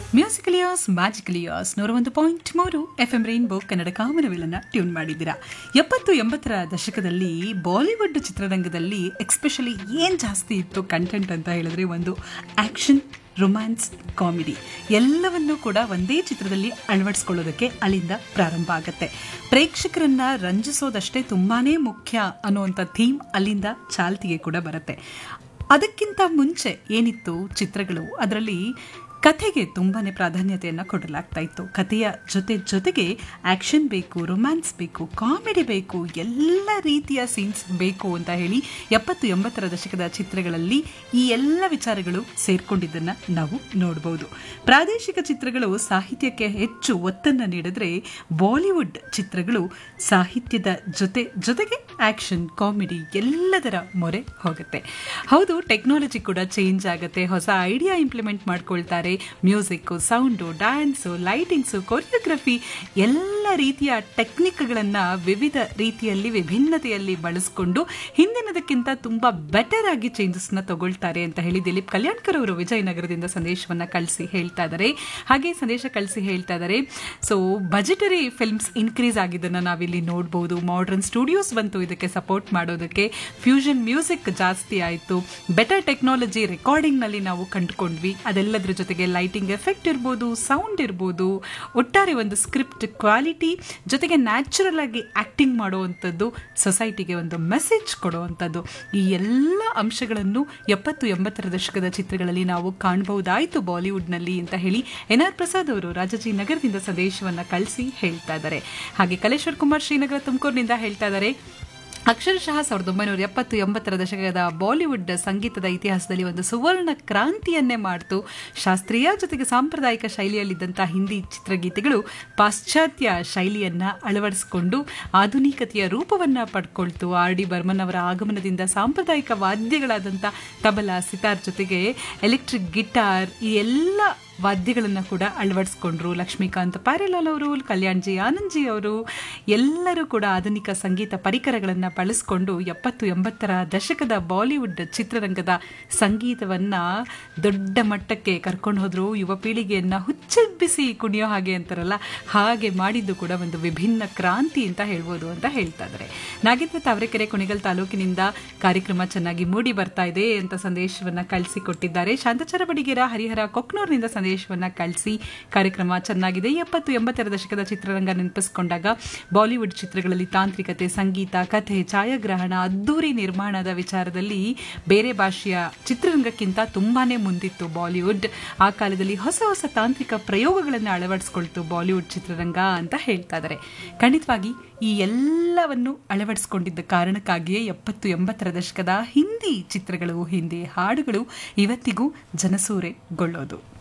ಮ್ಯೂಸಿಕಲಿಯಾಸ್ ಮ್ಯಾಜಿಕಲಿಯಾಸ್ ನೂರ ಒಂದು ಪಾಯಿಂಟ್ ಮೂರು ಎಫ್ ಎಂ ರೈನ್ಬೋ ಕನ್ನಡ ಕಾಮನವಿಲನ್ನ ಟ್ಯೂನ್ ಮಾಡಿದ್ದೀರಾ ಎಪ್ಪತ್ತು ಎಂಬತ್ತರ ದಶಕದಲ್ಲಿ ಬಾಲಿವುಡ್ ಚಿತ್ರರಂಗದಲ್ಲಿ ಎಕ್ಸ್ಪೆಷಲಿ ಏನು ಜಾಸ್ತಿ ಇತ್ತು ಕಂಟೆಂಟ್ ಅಂತ ಹೇಳಿದ್ರೆ ಒಂದು ಆಕ್ಷನ್ ರೊಮ್ಯಾನ್ಸ್ ಕಾಮಿಡಿ ಎಲ್ಲವನ್ನೂ ಕೂಡ ಒಂದೇ ಚಿತ್ರದಲ್ಲಿ ಅಳವಡಿಸ್ಕೊಳ್ಳೋದಕ್ಕೆ ಅಲ್ಲಿಂದ ಪ್ರಾರಂಭ ಆಗುತ್ತೆ ಪ್ರೇಕ್ಷಕರನ್ನ ರಂಜಿಸೋದಷ್ಟೇ ತುಂಬಾನೇ ಮುಖ್ಯ ಅನ್ನುವಂಥ ಥೀಮ್ ಅಲ್ಲಿಂದ ಚಾಲ್ತಿಗೆ ಕೂಡ ಬರುತ್ತೆ ಅದಕ್ಕಿಂತ ಮುಂಚೆ ಏನಿತ್ತು ಚಿತ್ರಗಳು ಅದರಲ್ಲಿ ಕಥೆಗೆ ತುಂಬಾನೇ ಪ್ರಾಧಾನ್ಯತೆಯನ್ನು ಕೊಡಲಾಗ್ತಾ ಇತ್ತು ಕಥೆಯ ಜೊತೆ ಜೊತೆಗೆ ಆಕ್ಷನ್ ಬೇಕು ರೊಮ್ಯಾನ್ಸ್ ಬೇಕು ಕಾಮಿಡಿ ಬೇಕು ಎಲ್ಲ ರೀತಿಯ ಸೀನ್ಸ್ ಬೇಕು ಅಂತ ಹೇಳಿ ಎಪ್ಪತ್ತು ಎಂಬತ್ತರ ದಶಕದ ಚಿತ್ರಗಳಲ್ಲಿ ಈ ಎಲ್ಲ ವಿಚಾರಗಳು ಸೇರ್ಕೊಂಡಿದ್ದನ್ನು ನಾವು ನೋಡಬಹುದು ಪ್ರಾದೇಶಿಕ ಚಿತ್ರಗಳು ಸಾಹಿತ್ಯಕ್ಕೆ ಹೆಚ್ಚು ಒತ್ತನ್ನು ನೀಡಿದ್ರೆ ಬಾಲಿವುಡ್ ಚಿತ್ರಗಳು ಸಾಹಿತ್ಯದ ಜೊತೆ ಜೊತೆಗೆ ಆಕ್ಷನ್ ಕಾಮಿಡಿ ಎಲ್ಲದರ ಮೊರೆ ಹೋಗುತ್ತೆ ಹೌದು ಟೆಕ್ನಾಲಜಿ ಕೂಡ ಚೇಂಜ್ ಆಗುತ್ತೆ ಹೊಸ ಐಡಿಯಾ ಇಂಪ್ಲಿಮೆಂಟ್ ಮಾಡ್ಕೊಳ್ತಾರೆ music sound dance lightings choreography ಎಲ್ಲ ರೀತಿಯ ಟೆಕ್ನಿಕ್ಗಳನ್ನು ವಿವಿಧ ರೀತಿಯಲ್ಲಿ ವಿಭಿನ್ನತೆಯಲ್ಲಿ ಬಳಸ್ಕೊಂಡು ಹಿಂದಿನದಕ್ಕಿಂತ ತುಂಬ ಬೆಟರ್ ಆಗಿ ಚೇಂಜಸ್ನ ತಗೊಳ್ತಾರೆ ಅಂತ ಹೇಳಿ ದಿಲೀಪ್ ಕಲ್ಯಾಣ್ಕರ್ ಅವರು ವಿಜಯನಗರದಿಂದ ಸಂದೇಶವನ್ನು ಕಳಿಸಿ ಹೇಳ್ತಾ ಇದ್ದಾರೆ ಹಾಗೆ ಸಂದೇಶ ಕಳಿಸಿ ಹೇಳ್ತಾ ಇದ್ದಾರೆ ಸೊ ಬಜೆಟರಿ ಫಿಲ್ಮ್ಸ್ ಇನ್ಕ್ರೀಸ್ ಆಗಿದ್ದನ್ನು ನಾವಿಲ್ಲಿ ನೋಡ್ಬೋದು ಮಾಡರ್ನ್ ಸ್ಟುಡಿಯೋಸ್ ಬಂತು ಇದಕ್ಕೆ ಸಪೋರ್ಟ್ ಮಾಡೋದಕ್ಕೆ ಫ್ಯೂಷನ್ ಮ್ಯೂಸಿಕ್ ಜಾಸ್ತಿ ಆಯಿತು ಬೆಟರ್ ಟೆಕ್ನಾಲಜಿ ರೆಕಾರ್ಡಿಂಗ್ನಲ್ಲಿ ನಾವು ಕಂಡುಕೊಂಡ್ವಿ ಅದೆಲ್ಲದರ ಜೊತೆಗೆ ಲೈಟಿಂಗ್ ಎಫೆಕ್ಟ್ ಇರ್ಬೋದು ಸೌಂಡ್ ಇರ್ಬೋದು ಒಟ್ಟಾರೆ ಒಂದು ಸ್ಕ್ರಿಪ್ಟ್ ಕ್ವಾಲಿಟಿ ಜೊತೆಗೆ ನ್ಯಾಚುರಲ್ ಆಗಿ ಆಕ್ಟಿಂಗ್ ಮಾಡುವಂಥದ್ದು ಸೊಸೈಟಿಗೆ ಒಂದು ಮೆಸೇಜ್ ಕೊಡುವಂಥದ್ದು ಈ ಎಲ್ಲ ಅಂಶಗಳನ್ನು ಎಪ್ಪತ್ತು ಎಂಬತ್ತರ ದಶಕದ ಚಿತ್ರಗಳಲ್ಲಿ ನಾವು ಕಾಣಬಹುದಾಯಿತು ಬಾಲಿವುಡ್ನಲ್ಲಿ ಅಂತ ಹೇಳಿ ಎನ್ ಆರ್ ಪ್ರಸಾದ್ ಅವರು ರಾಜಾಜಿ ನಗರದಿಂದ ಸಂದೇಶವನ್ನು ಕಳಿಸಿ ಹೇಳ್ತಾ ಇದ್ದಾರೆ ಹಾಗೆ ಕಲೇಶ್ವರ್ ಕುಮಾರ್ ಶ್ರೀನಗರ ತುಮಕೂರಿನಿಂದ ಹೇಳ್ತಾ ಇದ್ದಾರೆ ಅಕ್ಷರಶಃ ಸಾವಿರದ ಒಂಬೈನೂರ ಎಪ್ಪತ್ತು ಎಂಬತ್ತರ ದಶಕದ ಬಾಲಿವುಡ್ ಸಂಗೀತದ ಇತಿಹಾಸದಲ್ಲಿ ಒಂದು ಸುವರ್ಣ ಕ್ರಾಂತಿಯನ್ನೇ ಮಾಡಿತು ಶಾಸ್ತ್ರೀಯ ಜೊತೆಗೆ ಸಾಂಪ್ರದಾಯಿಕ ಶೈಲಿಯಲ್ಲಿದ್ದಂಥ ಹಿಂದಿ ಚಿತ್ರಗೀತೆಗಳು ಪಾಶ್ಚಾತ್ಯ ಶೈಲಿಯನ್ನ ಅಳವಡಿಸಿಕೊಂಡು ಆಧುನಿಕತೆಯ ರೂಪವನ್ನ ಪಡ್ಕೊಳ್ತು ಆರ್ ಡಿ ಬರ್ಮನ್ ಅವರ ಆಗಮನದಿಂದ ಸಾಂಪ್ರದಾಯಿಕ ವಾದ್ಯಗಳಾದಂಥ ತಬಲಾ ಸಿತಾರ್ ಜೊತೆಗೆ ಎಲೆಕ್ಟ್ರಿಕ್ ಗಿಟಾರ್ ಈ ಎಲ್ಲ ವಾದ್ಯಗಳನ್ನು ಕೂಡ ಅಳವಡಿಸ್ಕೊಂಡ್ರು ಲಕ್ಷ್ಮೀಕಾಂತ್ ಪ್ಯಾರೇಲಾಲ್ ಅವರು ಕಲ್ಯಾಣ್ ಜಿ ಆನಂದ್ ಜಿ ಅವರು ಎಲ್ಲರೂ ಕೂಡ ಆಧುನಿಕ ಸಂಗೀತ ಪರಿಕರಗಳನ್ನು ಬಳಸ್ಕೊಂಡು ಎಪ್ಪತ್ತು ಎಂಬತ್ತರ ದಶಕದ ಬಾಲಿವುಡ್ ಚಿತ್ರರಂಗದ ಸಂಗೀತವನ್ನ ದೊಡ್ಡ ಮಟ್ಟಕ್ಕೆ ಕರ್ಕೊಂಡು ಹೋದ್ರು ಯುವ ಪೀಳಿಗೆಯನ್ನ ಹುಚ್ಚೆಬ್ಬಿಸಿ ಕುಣಿಯೋ ಹಾಗೆ ಅಂತಾರಲ್ಲ ಹಾಗೆ ಮಾಡಿದ್ದು ಕೂಡ ಒಂದು ವಿಭಿನ್ನ ಕ್ರಾಂತಿ ಅಂತ ಹೇಳ್ಬೋದು ಅಂತ ಹೇಳ್ತಾ ಇದ್ದಾರೆ ನಾಗೇಂದ್ರ ತಾವರೆಕೆರೆ ಕುಣಿಗಲ್ ತಾಲೂಕಿನಿಂದ ಕಾರ್ಯಕ್ರಮ ಚೆನ್ನಾಗಿ ಮೂಡಿ ಬರ್ತಾ ಇದೆ ಅಂತ ಸಂದೇಶವನ್ನ ಕಳಿಸಿಕೊಟ್ಟಿದ್ದಾರೆ ಶಾಂತಚಾರ ಬಡಿಗೇರ ಹರಿಹರ ಕೊಕ್ನೂರ್ನಿಂದ ಸಂದೇಶವನ್ನ ಕಳಿಸಿ ಕಾರ್ಯಕ್ರಮ ಚೆನ್ನಾಗಿದೆ ಎಪ್ಪತ್ತು ಎಂಬತ್ತರ ದಶಕದ ಚಿತ್ರರಂಗ ನೆನಪಿಸಿಕೊಂಡಾಗ ಬಾಲಿವುಡ್ ಚಿತ್ರಗಳಲ್ಲಿ ತಾಂತ್ರಿಕತೆ ಸಂಗೀತ ಕಥೆ ಛಾಯಾಗ್ರಹಣ ಅದ್ದೂರಿ ನಿರ್ಮಾಣದ ವಿಚಾರದಲ್ಲಿ ಬೇರೆ ಭಾಷೆಯ ಚಿತ್ರರಂಗಕ್ಕಿಂತ ತುಂಬಾನೇ ಮುಂದಿತ್ತು ಬಾಲಿವುಡ್ ಆ ಕಾಲದಲ್ಲಿ ಹೊಸ ಹೊಸ ತಾಂತ್ರಿಕ ಪ್ರಯೋಗಗಳನ್ನು ಅಳವಡಿಸ್ಕೊಳ್ತು ಬಾಲಿವುಡ್ ಚಿತ್ರರಂಗ ಅಂತ ಹೇಳ್ತಾ ಇದ್ದಾರೆ ಖಂಡಿತವಾಗಿ ಈ ಎಲ್ಲವನ್ನು ಅಳವಡಿಸಿಕೊಂಡಿದ್ದ ಕಾರಣಕ್ಕಾಗಿಯೇ ಎಪ್ಪತ್ತು ಎಂಬತ್ತರ ದಶಕದ ಹಿಂದಿ ಚಿತ್ರಗಳು ಹಿಂದಿ ಹಾಡುಗಳು ಇವತ್ತಿಗೂ ಜನಸೂರೆಗೊಳ್ಳೋದು